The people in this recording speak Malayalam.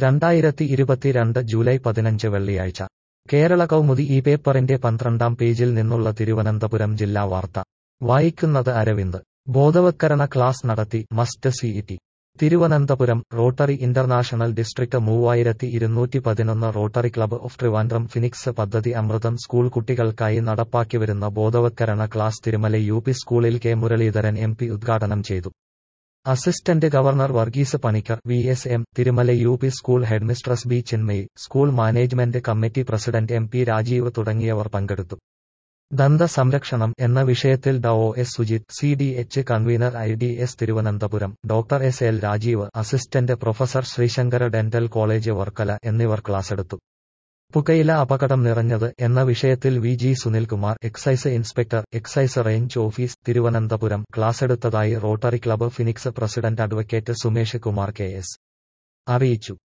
രണ്ടായിരത്തി ഇരുപത്തിരണ്ട് ജൂലൈ പതിനഞ്ച് വെള്ളിയാഴ്ച കേരള കൗമുദി ഈ പേപ്പറിന്റെ പന്ത്രണ്ടാം പേജിൽ നിന്നുള്ള തിരുവനന്തപുരം ജില്ലാ വാർത്ത വായിക്കുന്നത് അരവിന്ദ് ബോധവത്കരണ ക്ലാസ് നടത്തി MUST CET Thiruvananthapuram Rotary International District മൂവായിരത്തി ഇരുന്നൂറ്റി പതിനൊന്ന് Rotary Club of Trivandrum Phoenix പദ്ധതി അമൃതം സ്കൂൾ കുട്ടികൾക്കായി നടപ്പാക്കിവരുന്ന ബോധവത്കരണ ക്ലാസ് തിരുമല യു പി സ്കൂളിൽ കെ മുരളീധരൻ എം പി ഉദ്ഘാടനം ചെയ്തു assistant governor Varghese Panicker V S M Thirumala U P school headmistress B Chinmayi school management committee president M P Rajeev തുടങ്ങിയവർ പങ്കെടുത്തു ദന്ത സംരക്ഷണം എന്ന വിഷയത്തിൽ Dr S Sujith C D H convener I D S Thiruvananthapuram doctor S L Rajeev assistant professor Sreesankara dental college Varkala എന്നിവർ ക്ലാസെടുത്തു പുകയില അപകടം നിറഞ്ഞത് എന്ന വിഷയത്തിൽ V G Sunilkumar excise inspector excise range office Thiruvananthapuram ക്ലാസെടുത്തതായി Rotary Club Phoenix president advocate Sumesh Kumar K S അറിയിച്ചു